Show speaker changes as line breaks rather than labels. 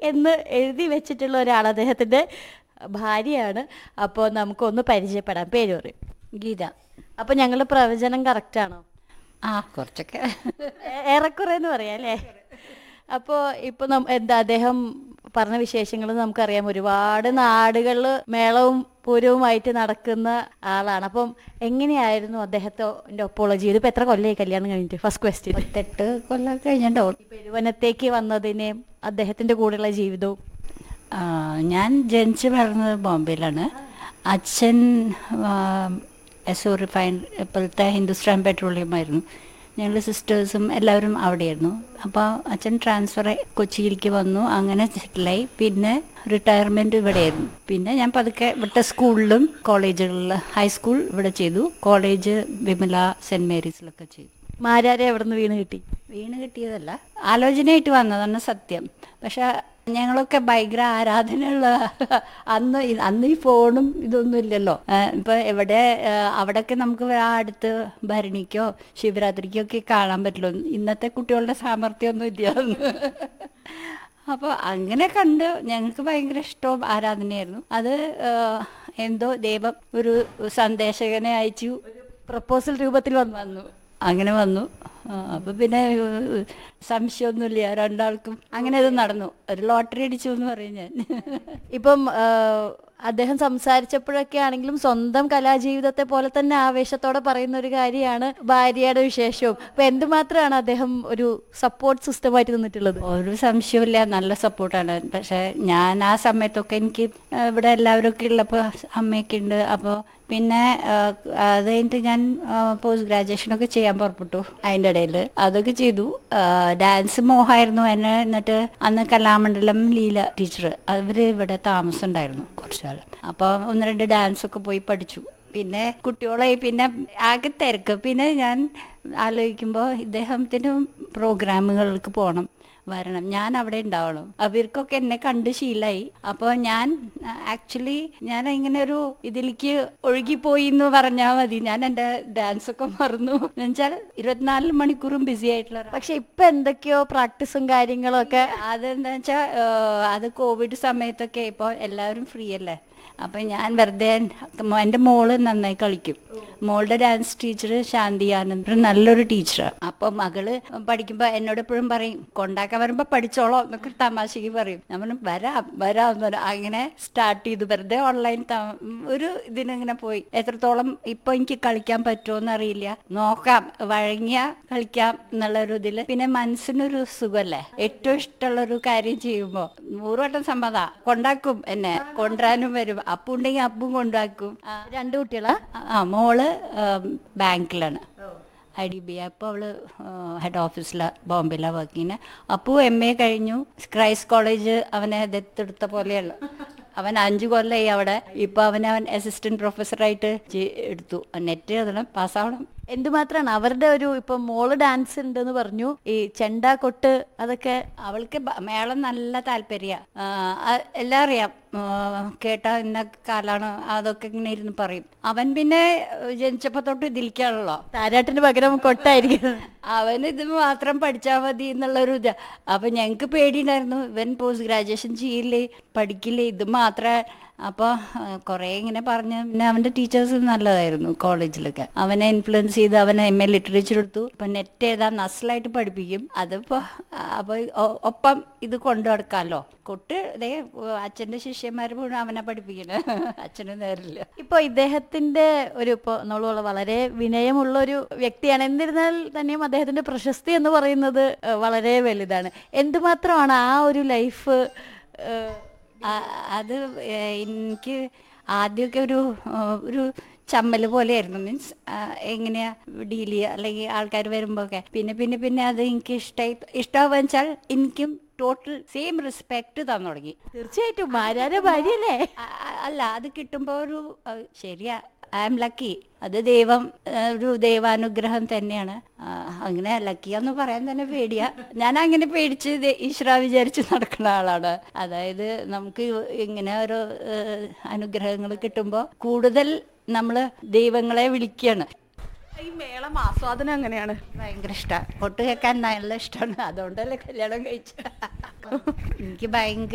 എന്ന് എഴുതി വെച്ചിട്ടുള്ള ഒരാൾ അദ്ദേഹത്തിൻ്റെ ഭാര്യയാണ് അപ്പോൾ നമുക്കൊന്ന് പരിചയപ്പെടാം പേര് പറയും
ഗീത
അപ്പോൾ ഞങ്ങളുടെ പ്രവചനം കറക്റ്റാണോ
ആ കുറച്ചൊക്കെ
ഏ- ഏറെക്കുറെ എന്ന് പറയാം അല്ലേ അപ്പോൾ ഇപ്പോൾ നം എന്താ അദ്ദേഹം പറഞ്ഞ വിശേഷങ്ങൾ നമുക്കറിയാം ഒരുപാട് നാടുകളിൽ മേളവും പൂരവുമായിട്ട് നടക്കുന്ന ആളാണ് അപ്പം എങ്ങനെയായിരുന്നു അദ്ദേഹത്തിൻ്റെ ഒപ്പമുള്ള ജീവിതം ഇപ്പം എത്ര കൊല്ലമായി കല്യാണം കഴിഞ്ഞിട്ട് ഫസ്റ്റ് ക്വസ്റ്റ്യൻ
പത്തെട്ട് കൊല്ലം കഴിഞ്ഞിട്ടുണ്ടാവും
പെരുവനത്തേക്ക് വന്നതിനെയും അദ്ദേഹത്തിൻ്റെ കൂടെയുള്ള ജീവിതവും
ആ, ഞാൻ ജനിച്ച് വളർന്നത് ബോംബെയിലാണ് അച്ഛൻ എസ് ഒ റിഫൈൻ ഇപ്പോഴത്തെ ഹിന്ദുസ്ഥാൻ പെട്രോളിയം ആയിരുന്നു ഞങ്ങൾ സിസ്റ്റേഴ്സും എല്ലാവരും അവിടെയായിരുന്നു അപ്പോൾ അച്ഛൻ ട്രാൻസ്ഫർ കൊച്ചിയിലേക്ക് വന്നു അങ്ങനെ സെറ്റിലായി പിന്നെ റിട്ടയർമെൻറ്റ് ഇവിടെയായിരുന്നു പിന്നെ ഞാൻ പതുക്കെ ഇവിടുത്തെ സ്കൂളിലും കോളേജുകളിൽ ഹൈസ്കൂൾ ഇവിടെ ചെയ്തു കോളേജ് വിമല സെൻറ്റ് മേരീസിലൊക്കെ ചെയ്തു
മാരാരെ എവിടെ നിന്ന് വീണ് കിട്ടി
വീണ് കിട്ടിയതല്ല ആലോചനയായിട്ട് വന്നതാണ് സത്യം പക്ഷെ ഞങ്ങളൊക്കെ ഭയങ്കര ആരാധനയുള്ള അന്ന് ഈ- അന്ന് ഈ ഫോണും ഇതൊന്നും ഇല്ലല്ലോ ആ, ഇപ്പൊ എവിടെ ആ, അവിടെയൊക്കെ നമുക്ക് ആ അടുത്ത് ഭരണിക്കോ ശിവരാത്രിക്കോ ഒക്കെ കാണാൻ പറ്റുള്ളൂ ഇന്നത്തെ കുട്ടികളുടെ സാമർഥ്യമൊന്നും ഇല്ല അപ്പോൾ അങ്ങനെ കണ്ട് ഞങ്ങൾക്ക് ഭയങ്കര ഇഷ്ടവും ആരാധനയായിരുന്നു അത് ആ, എന്തോ ദൈവം ഒരു സന്ദേശകനെ അയച്ചു
പ്രപ്പോസൽ രൂപത്തിൽ വന്നു
വന്നു അങ്ങനെ വന്നു ആ, അപ്പൊ പിന്നെ ഏഹ്, സംശയമൊന്നുമില്ല രണ്ടാൾക്കും അങ്ങനെ ഇത് നടന്നു ഒരു ലോട്ടറി അടിച്ചു എന്ന് പറയും ഞാൻ
ഇപ്പം ആ, അദ്ദേഹം സംസാരിച്ചപ്പോഴൊക്കെ ആണെങ്കിലും സ്വന്തം കലാജീവിതത്തെ പോലെ തന്നെ ആവേശത്തോടെ പറയുന്ന ഒരു കാര്യമാണ് ഭാര്യയുടെ വിശേഷവും അപ്പൊ എന്തുമാത്രമാണ് അദ്ദേഹം ഒരു സപ്പോർട്ട് സിസ്റ്റമായിട്ട് നിന്നിട്ടുള്ളത്
ഒരു സംശയമില്ല നല്ല സപ്പോർട്ടാണ് പക്ഷെ ഞാൻ ആ സമയത്തൊക്കെ എനിക്ക് ഏഹ്, ഇവിടെ എല്ലാവരും ഒക്കെ ഉള്ളപ്പോൾ അമ്മയൊക്കെ ഉണ്ട് അപ്പോൾ പിന്നെ ഏഹ്, അത് കഴിഞ്ഞിട്ട് ഞാൻ പോസ്റ്റ് ഗ്രാജുവേഷനൊക്കെ ചെയ്യാൻ പുറപ്പെട്ടു അതിൻ്റെ ഇടയിൽ അതൊക്കെ ചെയ്തു ഡാൻസ് മോഹമായിരുന്നു എന്നെ എന്നിട്ട് അന്ന് കലാമണ്ഡലം ലീല ടീച്ചർ അവർ ഇവിടെ താമസം ഉണ്ടായിരുന്നു കുറച്ചു കാലം അപ്പോൾ ഒന്ന് രണ്ട് ഡാൻസ് ഒക്കെ പോയി പഠിച്ചു പിന്നെ കുട്ടികളെ പിന്നെ ആകെ തിരക്ക് പിന്നെ ഞാൻ ആലോചിക്കുമ്പോൾ ഇദ്ദേഹത്തിന് പ്രോഗ്രാമുകൾക്ക് പോകണം വരണം ഞാൻ അവിടെ ഉണ്ടാവണം അവർക്കൊക്കെ എന്നെ കണ്ട് ശീലായി അപ്പോൾ ഞാൻ ആക്ച്വലി ഞാൻ ഇങ്ങനെ ഒരു ഇതിലേക്ക് ഒഴുകിപ്പോയി എന്ന് പറഞ്ഞാൽ മതി ഞാൻ എൻ്റെ ഡാൻസ് ഒക്കെ മറന്നു എന്നുവെച്ചാൽ ഇരുപത്തിനാല് മണിക്കൂറും ബിസി ആയിട്ടുള്ള ഒരാ-
പക്ഷെ ഇപ്പൊ എന്തൊക്കെയോ പ്രാക്ടീസും കാര്യങ്ങളും ഒക്കെ
അതെന്താ വെച്ചാൽ അത് കോവിഡ് സമയത്തൊക്കെ ഇപ്പോൾ എല്ലാവരും ഫ്രീ അല്ലേ അപ്പം ഞാൻ വെറുതെ എൻ്റെ മോള് നന്നായി കളിക്കും മോളുടെ ഡാൻസ് ടീച്ചർ ശാന്തി ആനന്ദ് ഒരു നല്ലൊരു ടീച്ചറാണ് അപ്പം മകള് പഠിക്കുമ്പോൾ എന്നോട് എപ്പോഴും പറയും കൊണ്ടാക്കാൻ വരുമ്പോൾ പഠിച്ചോളോ എന്നൊക്കെ തമാശക്ക് പറയും ഞാൻ പറഞ്ഞു വരാം വരാം എന്ന് പറയും. അങ്ങനെ സ്റ്റാർട്ട് ചെയ്തു വെറുതെ ഓൺലൈൻ ഒരു ഇതിനിങ്ങനെ പോയി എത്രത്തോളം ഇപ്പൊ എനിക്ക് കളിക്കാൻ പറ്റുമോ അറിയില്ല നോക്കാം വഴങ്ങിയ കളിക്കാം എന്നുള്ള ഒരു ഇതില് പിന്നെ മനസ്സിനൊരു സുഖല്ലേ ഏറ്റവും ഇഷ്ടമുള്ള ഒരു കാര്യം ചെയ്യുമ്പോ നൂറുവട്ടം സമ്മത കൊണ്ടാക്കും എന്നെ കൊണ്ടുവരാനും വരും അപ്പു ഉണ്ടെങ്കിൽ അപ്പും കൊണ്ടാക്കും ആ,
രണ്ടു കുട്ടികളാ
ആ മോള് ബാങ്കിലാണ് ഐ ഡി ബി അപ്പോൾ അവള് ഹെഡ് ഓഫീസിലാണ് ബോംബെയിലാണ് വർക്ക് ചെയ്യുന്നത് അപ്പു എം എ കഴിഞ്ഞു ക്രൈസ്റ്റ് കോളേജ് അവനെ ദത്തെടുത്ത പോലെയുള്ള അവൻ അഞ്ചു കൊല്ലമായി അവിടെ ഇപ്പൊ അവനെ അവൻ അസിസ്റ്റന്റ് പ്രൊഫസറായിട്ട് എടുത്തു നെറ്റ് എഴുതണം പാസ്സാവണം
എന്തുമാത്രമാണ് അവരുടെ ഒരു ഇപ്പൊ മോള് ഡാൻസ് ഉണ്ടെന്ന് പറഞ്ഞു ഈ ചെണ്ട കൊട്ട് അതൊക്കെ
അവൾക്ക് ബ- മേളം നല്ല താല്പര്യ എല്ലാം അറിയാം ആ, കേട്ടാ ഇന്ന കാലാണ് അതൊക്കെ ഇങ്ങനെ ഇരുന്ന് പറയും അവൻ പിന്നെ ജനിച്ചപ്പോ തൊട്ട് ഇതിലേക്കാണല്ലോ
താരാട്ടിന് പകരം കൊട്ടായിരിക്കും
അവൻ ഇത് മാത്രം പഠിച്ചാൽ മതി എന്നുള്ളൊരു ഇത് അപ്പൊ ഞങ്ങക്ക് പേടിയുണ്ടായിരുന്നു ഇവൻ പോസ്റ്റ് ഗ്രാജുവേഷൻ ചെയ്യില്ലേ പഠിക്കില്ലേ ഇത് മാത്രമേ അപ്പോൾ കുറേ ഇങ്ങനെ പറഞ്ഞ് പിന്നെ അവൻ്റെ ടീച്ചേഴ്സ് നല്ലതായിരുന്നു കോളേജിലൊക്കെ അവനെ ഇൻഫ്ലുവൻസ് ചെയ്ത് അവനെ എം എ ലിറ്ററേച്ചർ എടുത്തു ഇപ്പം നെറ്റ് ഏതാ നസ്ലായിട്ട് പഠിപ്പിക്കും അതിപ്പോൾ അപ്പോൾ ഒപ്പം ഇത് കൊണ്ടു നടക്കാമല്ലോ കൊട്ട് ദേ അച്ഛൻ്റെ ശിഷ്യന്മാർ മുഴുവൻ അവനെ പഠിപ്പിക്കണേ അച്ഛന് നേരില്ല
ഇപ്പൊ ഇദ്ദേഹത്തിന്റെ ഒരു ഇപ്പൊ നമ്മൾ വളരെ വിനയമുള്ള ഒരു വ്യക്തിയാണ് എന്നിരുന്നാൽ തന്നെയും അദ്ദേഹത്തിന്റെ പ്രശസ്തി എന്ന് പറയുന്നത് ഏഹ്, വളരെ വലുതാണ് എന്തുമാത്രമാണ് ആ ഒരു ലൈഫ്
ആ, അത് ഏ, എനിക്ക് ആദ്യമൊക്കെ ഒരു ആ, ഒരു ചമ്മൽ പോലെയായിരുന്നു മീൻസ് എങ്ങനെയാ ഡീൽ ചെയ്യുക അല്ലെങ്കിൽ ആൾക്കാർ വരുമ്പോഴൊക്കെ പിന്നെ പിന്നെ പിന്നെ അത് എനിക്ക് ഇഷ്ടമായി ഇഷ്ടമാവുക വെച്ചാൽ എനിക്കും ടോട്ടൽ സെയിം റെസ്പെക്ട് തന്നു തുടങ്ങി
തീർച്ചയായിട്ടും മാരാരെ ഭാര്യയല്ലേ
ആ, ആ, അല്ല അത് കിട്ടുമ്പോൾ ഒരു ആ, ശരിയാ ഐ ആം ലക്കി അത് ദൈവം ആ, ഒരു ദൈവാനുഗ്രഹം തന്നെയാണ് ആ, അങ്ങനെ ലക്കിയാന്ന് പറയാൻ തന്നെ പേടിയാ ഞാൻ അങ്ങനെ പേടിച്ച് ദേ- ഈശ്വര വിചാരിച്ച് നടക്കുന്ന ആളാണ് അതായത് നമുക്ക് ഇങ്ങനെ ഓരോ അനുഗ്രഹങ്ങൾ കിട്ടുമ്പോൾ കൂടുതൽ നമ്മൾ ദൈവങ്ങളെ വിളിക്കുകയാണ്
ഈ മേളം ആസ്വാദനം എങ്ങനെയാണ്
ഭയങ്കര ഇഷ്ടമാണ് പൊട്ട് കേൾക്കാൻ നല്ല ഇഷ്ടമാണ് അതുകൊണ്ടല്ലേ കല്യാണം കഴിച്ച എനിക്ക് ഭയങ്കര